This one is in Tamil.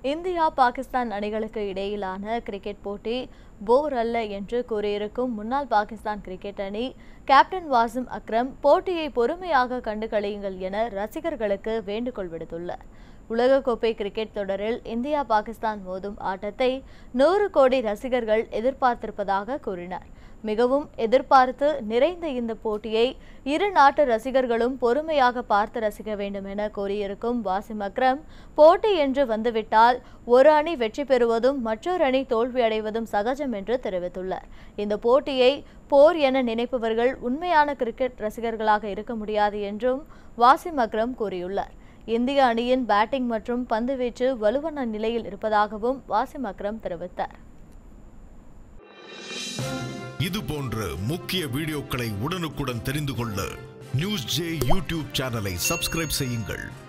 இந்தியா பாகிஸ்தான் அணிகளுக்கு இடையிலான கிரிக்கெட் போட்டி போர் அல்ல என்று கூறியிருக்கும் முன்னாள் பாகிஸ்தான் கிரிக்கெட் அணி கேப்டன் வாசிம் அக்ரம் போட்டியை பொறுமையாக கண்டு கழியுங்கள் என ரசிகர்களுக்கு வேண்டுகோள் விடுத்துள்ளார் உலகக்கோப்பை கிரிக்கெட் தொடரில் இந்தியா பாகிஸ்தான் மோதும் ஆட்டத்தை நூறு கோடி ரசிகர்கள் எதிர்பார்த்திருப்பதாக கூறினார் மிகவும் எதிர்பார்த்து நிறைந்த இந்த போட்டியை இரு நாட்டு ரசிகர்களும் பொறுமையாக பார்த்து ரசிக்க வேண்டும் என கூறியிருக்கும் வாசிம் அக்ரம் போட்டி என்று வந்துவிட்டால் ஒரு அணி வெற்றி பெறுவதும் மற்றொரு அணி தோல்வியடைவதும் சகஜம் என்று தெரிவித்துள்ளார் இந்த போட்டியை போர் என நினைப்பவர்கள் உண்மையான கிரிக்கெட் ரசிகர்களாக இருக்க முடியாது என்றும் வாசிம் அக்ரம் கூறியுள்ளார் இந்திய அணியின் பேட்டிங் மற்றும் பந்துவீச்சு வலுவான நிலையில் இருப்பதாகவும் வாசிம் அக்ரம் தெரிவித்தார் இது போன்ற முக்கிய வீடியோக்களை உடனுக்குடன் தெரிந்து கொள்ள நியூஸ் ஜே யூடியூப் சேனலை சப்ஸ்கிரைப் செய்யுங்கள்